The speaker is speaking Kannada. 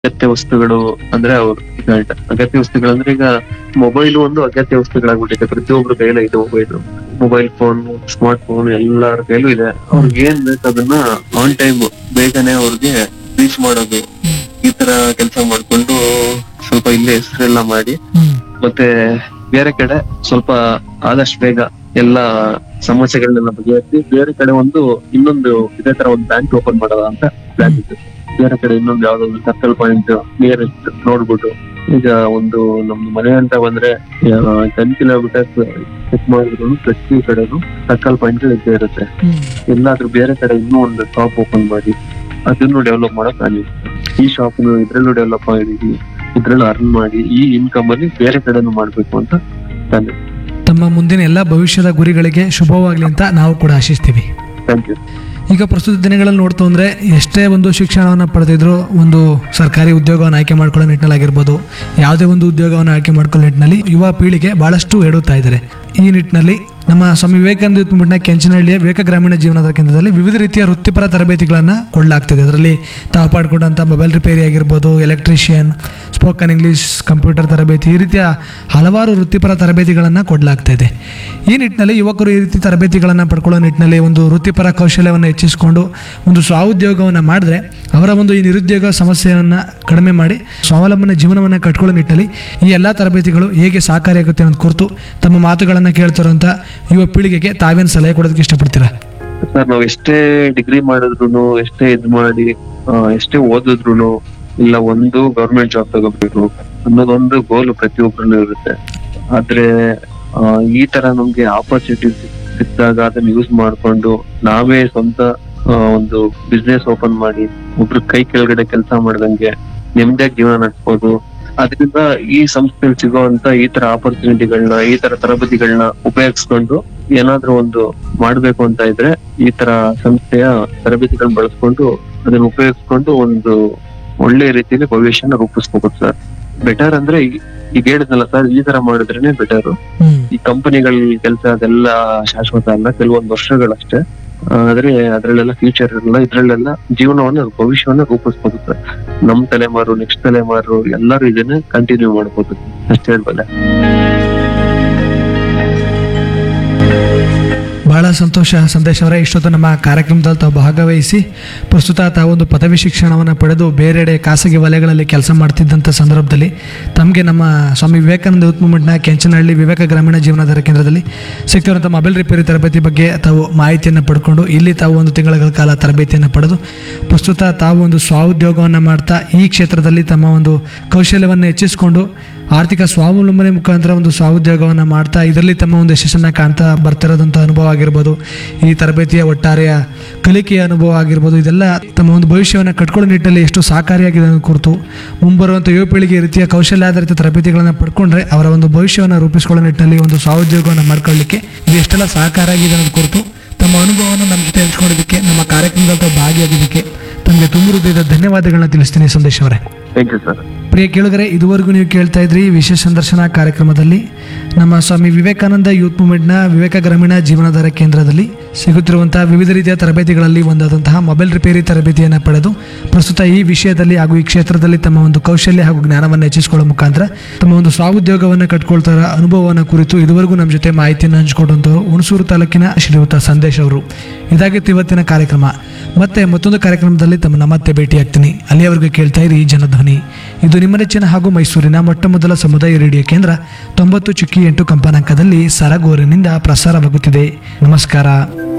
ಅಗತ್ಯ ವಸ್ತುಗಳು ಅಂದ್ರೆ ಅವ್ರು ಈಗ ಅಗತ್ಯ ವಸ್ತುಗಳು ಅಂದ್ರೆ ಈಗ ಮೊಬೈಲ್ ಒಂದು ಅಗತ್ಯ ವಸ್ತುಗಳಾಗ್ಬಿಟ್ಟಿದೆ ಪ್ರತಿಯೊಬ್ರು ಕೈಲೂ ಇದೆ mobile mobile phone smart phone ಎಲ್ಲರ ಕೈಲೂ ಇದೆ ಅವ್ರಿಗೆ ಏನ್ ಬೇಕು ಅದನ್ನ ಆನ್ ಟೈಮ್ ಬೇಗನೆ ಅವ್ರಿಗೆ ರೀಚ್ ಮಾಡೋದು ಈ ತರ ಕೆಲಸ ಮಾಡ್ಕೊಂಡು ಸ್ವಲ್ಪ ಇಲ್ಲೇ ಹೆಸರೆಲ್ಲ ಮಾಡಿ ಹ್ಮ್ ಮತ್ತೆ ಬೇರೆ ಕಡೆ ಸ್ವಲ್ಪ ಆದಷ್ಟು ಬೇಗ ಎಲ್ಲ ಸಮಸ್ಯೆಗಳನ್ನೆಲ್ಲ ಬಗೆಹರಿಸಿ ಬೇರೆ ಕಡೆ ಒಂದು ಇನ್ನೊಂದು ಇದೇ ತರ ಒಂದು ಬ್ಯಾಂಕ್ ಓಪನ್ ಮಾಡೋದ ಅಂತ ಪ್ಲಾನ್ ಇದೆ ಬೇರೆ ಕಡೆ ಇನ್ನೊಂದು ಯಾವ್ದೊಂದು ಸರ್ಕಲ್ ಪಾಯಿಂಟ್ ನಿಯರೆಸ್ಟ್ ನೋಡ್ಬಿಟ್ಟು ಈಗ ಒಂದು ನಮ್ದು ಮನೆ ಅಂತ ಬಂದ್ರೆ ಟೆನ್ ಕಿಲೋಮೀಟರ್ಸ್ ಚೆಕ್ ಮಾಡಿದ್ರು ಪ್ರತಿ ಕಡೆನು ಸರ್ಕಲ್ ಪಾಯಿಂಟ್ ಇದ್ದೇ ಇರುತ್ತೆ ಹ್ಮ್ ಎಲ್ಲಾದ್ರೂ ಬೇರೆ ಕಡೆ ಇನ್ನೂ ಒಂದು ಶಾಪ್ ಓಪನ್ ಮಾಡಿ ಅದನ್ನು ಡೆವಲಪ್ ಮಾಡೋ ಪ್ಲಾನ್ ಇದೆ ಈ ಶಾಪ್ ಇದ್ರಲ್ಲೂ ಡೆವಲಪ್ ಮಾಡಿದೀವಿ ಇದ್ರಲ್ಲೂ ಅರ್ನ್ ಮಾಡಿ ಈ ಇನ್ಕಮ್ ಅಲ್ಲಿ ಬೇರೆ ಕಡೆನೂ ಮಾಡ್ಬೇಕು ಅಂತ ಪ್ಲಾನ್ ಇದೆ ತಮ್ಮ ಮುಂದಿನ ಎಲ್ಲ ಭವಿಷ್ಯದ ಗುರಿಗಳಿಗೆ ಶುಭವಾಗಲಿ ಅಂತ ನಾವು ಕೂಡ ಆಶಿಸ್ತೀವಿ ಥ್ಯಾಂಕ್ ಯು ಈಗ ಪ್ರಸ್ತುತ ದಿನಗಳಲ್ಲಿ ನೋಡ್ತು ಅಂದರೆ ಎಷ್ಟೇ ಒಂದು ಶಿಕ್ಷಣವನ್ನು ಪಡೆದಿದ್ರು ಒಂದು ಸರ್ಕಾರಿ ಉದ್ಯೋಗವನ್ನು ಆಯ್ಕೆ ಮಾಡ್ಕೊಳ್ಳೋ ನಿಟ್ಟಿನಲ್ಲಾಗಿರ್ಬೋದು ಯಾವುದೇ ಒಂದು ಉದ್ಯೋಗವನ್ನು ಆಯ್ಕೆ ಮಾಡ್ಕೊಳ್ಳೋ ನಿಟ್ಟಿನಲ್ಲಿ ಯುವ ಪೀಳಿಗೆ ಭಾಳಷ್ಟು ಎಡುತ್ತಾ ಇದ್ದಾರೆ ಈ ನಿಟ್ಟಿನಲ್ಲಿ ನಮ್ಮ ಸ್ವಾಮಿ ವಿವೇಕಾನಂದ ಯೂತ್ ಮೂವ್ಮೆಂಟ್ನ ಕೆಂಚನಹಳ್ಳಿಯ ವಿವೇಕ ಗ್ರಾಮೀಣ ಜೀವನದ ಕೇಂದ್ರದಲ್ಲಿ ವಿವಿಧ ರೀತಿಯ ವೃತ್ತಿಪರ ತರಬೇತಿಗಳನ್ನು ಕೊಡಲಾಗ್ತಿದೆ ಅದರಲ್ಲಿ ತಾವು ಪಾಡ್ಕೊಂಡಂಥ ಮೊಬೈಲ್ ರಿಪೇರಿ ಆಗಿರ್ಬೋದು ಎಲೆಕ್ಟ್ರಿಷಿಯನ್ ಸ್ಪೋಕನ್ ಇಂಗ್ಲೀಷ್ ಕಂಪ್ಯೂಟರ್ ತರಬೇತಿ ಈ ರೀತಿಯ ಹಲವಾರು ವೃತ್ತಿಪರ ತರಬೇತಿಗಳನ್ನು ಕೊಡಲಾಗ್ತಾ ಇದೆ ಈ ನಿಟ್ಟಿನಲ್ಲಿ ಯುವಕರು ಈ ರೀತಿ ತರಬೇತಿಗಳನ್ನು ಪಡ್ಕೊಳ್ಳೋ ನಿಟ್ಟಿನಲ್ಲಿ ಒಂದು ವೃತ್ತಿಪರ ಕೌಶಲ್ಯವನ್ನು ಹೆಚ್ಚಿಸಿಕೊಂಡು ಒಂದು ಸ್ವಾಉದ್ಯೋಗವನ್ನು ಮಾಡಿದ್ರೆ ಅವರ ಒಂದು ಈ ನಿರುದ್ಯೋಗ ಸಮಸ್ಯೆಯನ್ನು ಕಡಿಮೆ ಮಾಡಿ ಸ್ವಾವಲಂಬನೆ ಜೀವನವನ್ನು ಕಟ್ಕೊಳ್ಳೋ ನಿಟ್ಟಿನಲ್ಲಿ ಈ ಎಲ್ಲ ತರಬೇತಿಗಳು ಹೇಗೆ ಸಹಕಾರಿಯಾಗುತ್ತೆ ಅನ್ನೋದು ಕುರಿತು ತಮ್ಮ ಮಾತುಗಳನ್ನು ಕೇಳ್ತಿರೋಂಥ ಯುವ ಪೀಳಿಗೆಗೆ ತಾವೇನು ಸಲಹೆ ಕೊಡೋದಕ್ಕೆ ಇಷ್ಟಪಡ್ತೀರಾ ಸರ್ ನಾವ್ ಎಷ್ಟೇ ಡಿಗ್ರಿ ಮಾಡಿದ್ರು ಎಷ್ಟೇ ಇದ್ ಮಾಡಿ ಆ, ಎಷ್ಟೇ ಓದಿದ್ರು ಇಲ್ಲ ಒಂದು ಗೌರ್ಮೆಂಟ್ ಜಾಬ್ ತಗೋಬೇಕು ಅನ್ನೋದೊಂದು ಗೋಲ್ ಪ್ರತಿಯೊಬ್ಬರಲ್ಲೂ ಇರುತ್ತೆ ಆದ್ರೆ ಆ, ಈ ತರ ನಮ್ಗೆ ಆಪರ್ಚುನಿಟಿ ಸಿಕ್ಕಿದಾಗ ಅದನ್ನ ಯೂಸ್ ಮಾಡ್ಕೊಂಡು ನಾವೇ ಸ್ವಂತ ಆ, ಒಂದು ಬಿಸ್ನೆಸ್ ಓಪನ್ ಮಾಡಿ ಒಬ್ರ ಕೈ ಕೆಳಗಡೆ ಕೆಲಸ ಮಾಡ್ದಂಗೆ ನೆಮ್ಮದಿಯಾಗಿ ಜೀವನ ನಡೆಸ್ಬೋದು ಅದರಿಂದ ಈ ಸಂಸ್ಥೆಯಲ್ಲಿ ಸಿಗುವಂತ ಈ ತರ ಆಪರ್ಚುನಿಟಿಗಳನ್ನ ಈ ತರ ತರಬೇತಿಗಳನ್ನ ಉಪಯೋಗಿಸ್ಕೊಂಡು ಏನಾದ್ರೂ ಒಂದು ಮಾಡ್ಬೇಕು ಅಂತ ಇದ್ರೆ ಈ ತರ ಸಂಸ್ಥೆಯ ತರಬೇತಿಗಳನ್ನ ಬಳಸ್ಕೊಂಡು ಅದನ್ನ ಉಪಯೋಗಿಸ್ಕೊಂಡು ಒಂದು ಒಳ್ಳೆ ರೀತಿಯಲ್ಲಿ ಭವಿಷ್ಯನ ರೂಪಿಸ್ಕೋಬಹುದು ಸರ್ ಬೆಟರ್ ಅಂದ್ರೆ ಈ- ಈಗ ಹೇಳಿದ್ನಲ್ಲ ಸರ್ ಈ ತರ ಮಾಡಿದ್ರೇನೆ ಬೆಟರ್ ಹ್ಮ್ ಈ ಕಂಪನಿಗಳ ಕೆಲಸ ಅದೆಲ್ಲ ಶಾಶ್ವತ ಅಲ್ಲ ಕೆಲವೊಂದು ವರ್ಷಗಳಷ್ಟೇ ಆ, ಆದ್ರೆ ಅದ್ರಲ್ಲೆಲ್ಲ ಫ್ಯೂಚರ್ ಇರಲ್ಲ ಇದ್ರಲ್ಲೆಲ್ಲ ಜೀವನವನ್ನ ಭವಿಷ್ಯವನ್ನ ರೂಪಿಸ್ಬೋದು ಸರ್ ನಮ್ ತಲೆಮಾರು ನೆಕ್ಸ್ಟ್ ತಲೆಮಾರು ಎಲ್ಲರೂ ಇದನ್ನ ಕಂಟಿನ್ಯೂ ಮಾಡ್ಬೋದು ಅಷ್ಟೇ ಹೇಳ್ಬಲ್ಲೆ ಬಹಳ ಸಂತೋಷ ಸಂದೇಶ್ ಅವರೇ ಇಷ್ಟೊತ್ತು ನಮ್ಮ ಕಾರ್ಯಕ್ರಮದಲ್ಲಿ ತಾವು ಭಾಗವಹಿಸಿ ಪ್ರಸ್ತುತ ತಾವೊಂದು ಪದವಿ ಶಿಕ್ಷಣವನ್ನು ಪಡೆದು ಬೇರೆಡೆ ಖಾಸಗಿ ವಲಯಗಳಲ್ಲಿ ಕೆಲಸ ಮಾಡ್ತಿದ್ದಂಥ ಸಂದರ್ಭದಲ್ಲಿ ತಮಗೆ ನಮ್ಮ ಸ್ವಾಮಿ ವಿವೇಕಾನಂದ ಯೂತ್ ಮೂವ್ಮೆಂಟ್ನ ಕೆಂಚನಹಳ್ಳಿ ವಿವೇಕ ಗ್ರಾಮೀಣ ಜೀವನಾಧಾರ ಕೇಂದ್ರದಲ್ಲಿ ಸಿಗ್ತಿರುವಂಥ ಮೊಬೈಲ್ ರಿಪೇರಿ ತರಬೇತಿ ಬಗ್ಗೆ ತಾವು ಮಾಹಿತಿಯನ್ನು ಪಡ್ಕೊಂಡು ಇಲ್ಲಿ ತಾವು ಒಂದು ತಿಂಗಳ ಕಾಲ ತರಬೇತಿಯನ್ನು ಪಡೆದು ಪ್ರಸ್ತುತ ತಾವು ಒಂದು ಸ್ವಾಉದ್ಯೋಗವನ್ನು ಮಾಡ್ತಾ ಈ ಕ್ಷೇತ್ರದಲ್ಲಿ ತಮ್ಮ ಒಂದು ಕೌಶಲ್ಯವನ್ನು ಹೆಚ್ಚಿಸಿಕೊಂಡು ಆರ್ಥಿಕ ಸ್ವಾವಲಂಬನೆ ಮುಖಾಂತರ ಒಂದು ಸ್ವಾಉದ್ಯೋಗವನ್ನು ಮಾಡ್ತಾ ಇದರಲ್ಲಿ ತಮ್ಮ ಒಂದು ಯಶಸ್ಸನ್ನು ಕಾಣ್ತಾ ಬರ್ತಿರೋದಂಥ ಅನುಭವ ಆಗಿರ್ಬೋದು ಈ ತರಬೇತಿಯ ಒಟ್ಟಾರೆಯ ಕಲಿಕೆಯ ಅನುಭವ ಆಗಿರ್ಬೋದು ಇದೆಲ್ಲ ತಮ್ಮ ಒಂದು ಭವಿಷ್ಯವನ್ನು ಕಟ್ಕೊಳ್ಳೋ ನಿಟ್ಟಿನಲ್ಲಿ ಎಷ್ಟು ಸಹಕಾರಿಯಾಗಿದೆ ಅನ್ನೋದು ಕುರಿತು ಮುಂಬರುವಂಥ ಯುವ ಪೀಳಿಗೆ ಈ ರೀತಿಯ ಕೌಶಲ್ಯಾಧಾರಿತ ತರಬೇತಿಗಳನ್ನು ಪಡ್ಕೊಂಡ್ರೆ ಅವರ ಒಂದು ಭವಿಷ್ಯವನ್ನು ರೂಪಿಸ್ಕೊಳ್ಳೋ ನಿಟ್ಟಿನಲ್ಲಿ ಒಂದು ಸ್ವಾಉದ್ಯೋಗವನ್ನು ಮಾಡ್ಕೊಳ್ಳಿಕ್ಕೆ ಇದು ಎಷ್ಟೆಲ್ಲ ಸಹಕಾರಿಯಾಗಿದೆ ಅನ್ನೋದು ಕುರಿತು ತಮ್ಮ ಅನುಭವವನ್ನು ನಮ್ಮ ಜೊತೆ ಹಂಚ್ಕೊಂಡಿದ್ದಕ್ಕೆ ನಮ್ಮ ಕಾರ್ಯಕ್ರಮದಲ್ಲಿ ತಾವು ಭಾಗಿಯಾಗಿದ್ದಕ್ಕೆ ತಮಗೆ ತುಂಬ ಹೃದಯದ ಧನ್ಯವಾದಗಳನ್ನ ತಿಳಿಸ್ತೀನಿ ಸಂದೇಶ್ ಅವರೇ ಥ್ಯಾಂಕ್ ಯು ಸರ್ ಪ್ರಿಯ ಕೇಳುಗರೆ ಇದುವರೆಗೂ ನೀವು ಕೇಳ್ತಾ ಇದ್ರಿ ವಿಶೇಷ ಸಂದರ್ಶನ ಕಾರ್ಯಕ್ರಮದಲ್ಲಿ ನಮ್ಮ ಸ್ವಾಮಿ ವಿವೇಕಾನಂದ ಯೂತ್ ಮೂವ್ಮೆಂಟ್ನ ವಿವೇಕ ಗ್ರಾಮೀಣ ಜೀವನಾಧಾರ ಕೇಂದ್ರದಲ್ಲಿ ಸಿಗುತ್ತಿರುವಂತಹ ವಿವಿಧ ರೀತಿಯ ತರಬೇತಿಗಳಲ್ಲಿ ಒಂದಾದಂತಹ ಮೊಬೈಲ್ ರಿಪೇರಿ ತರಬೇತಿಯನ್ನು ಪಡೆದು ಪ್ರಸ್ತುತ ಈ ವಿಷಯದಲ್ಲಿ ಹಾಗೂ ಈ ಕ್ಷೇತ್ರದಲ್ಲಿ ತಮ್ಮ ಒಂದು ಕೌಶಲ್ಯ ಹಾಗೂ ಜ್ಞಾನವನ್ನು ಹೆಚ್ಚಿಸಿಕೊಳ್ಳೋ ಮುಖಾಂತರ ತಮ್ಮ ಒಂದು ಸ್ವಾಉದ್ಯೋಗವನ್ನು ಕಟ್ಕೊಳ್ತಾರ ಅನುಭವವನ್ನು ಕುರಿತು ಇದುವರೆಗೂ ನಮ್ಮ ಜೊತೆ ಮಾಹಿತಿಯನ್ನು ಹಂಚಿಕೊಂಡಂಥವ್ರು ಹುಣಸೂರು ತಾಲೂಕಿನ ಶ್ರೀಯುತ ಸಂದೇಶ್ ಅವರು ಇದಾಗಿತ್ತು ಇವತ್ತಿನ ಕಾರ್ಯಕ್ರಮ ಮತ್ತೆ ಮತ್ತೊಂದು ಕಾರ್ಯಕ್ರಮದಲ್ಲಿ ತಮ್ಮನ್ನ ಮತ್ತೆ ಭೇಟಿಯಾಗ್ತೀನಿ ಅಲ್ಲಿಯವರೆಗೂ ಕೇಳ್ತಾ ಇರಿ ಜನಧ್ವನಿ ಇದು ನಿಮ್ಮ ನೆಚ್ಚಿನ ಹಾಗೂ ಮೈಸೂರಿನ ಮೊಟ್ಟ ಮೊದಲ ಸಮುದಾಯ ರೇಡಿಯೋ ಕೇಂದ್ರ ತೊಂಬತ್ತು ಚುಕ್ಕಿ ಎಂಟು ಕಂಪನಾಂಕದಲ್ಲಿ ಸರಗೂರಿನಿಂದ ಪ್ರಸಾರವಾಗುತ್ತಿದೆ ನಮಸ್ಕಾರ